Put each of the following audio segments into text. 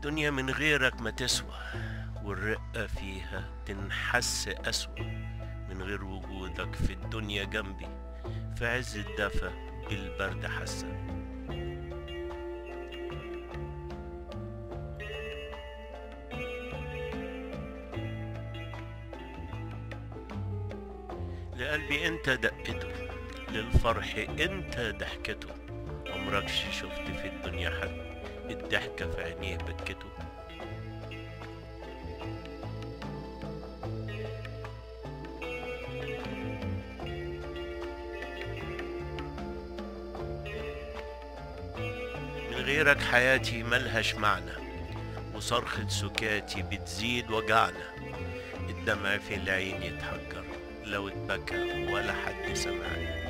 الدنيا من غيرك ما تسوى والرقة فيها تنحس أسوأ من غير وجودك في الدنيا جنبي في عز الدفا بالبرد حاسة لقلبي انت دقته للفرح انت ضحكته عمركش شفت في الدنيا حد الضحكة في عينيه بكته من غيرك حياتي ملهاش معنى وصرخة سكاتي بتزيد وجعنا الدمع في العين يتحجر لو اتبكى ولا حد سمعني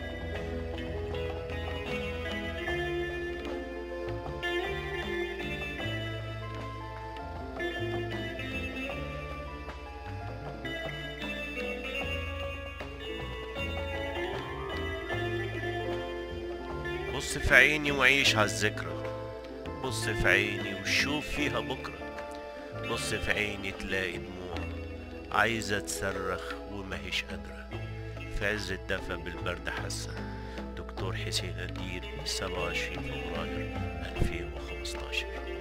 بص في عيني وعيش عالذكرى بص في عيني وشوف فيها بكرة بص في عيني تلاقي دموع عايزة تصرخ وماهيش قادرة في عز الدفا بالبرد حاسة دكتور حسين الدين 27 فبراير 2015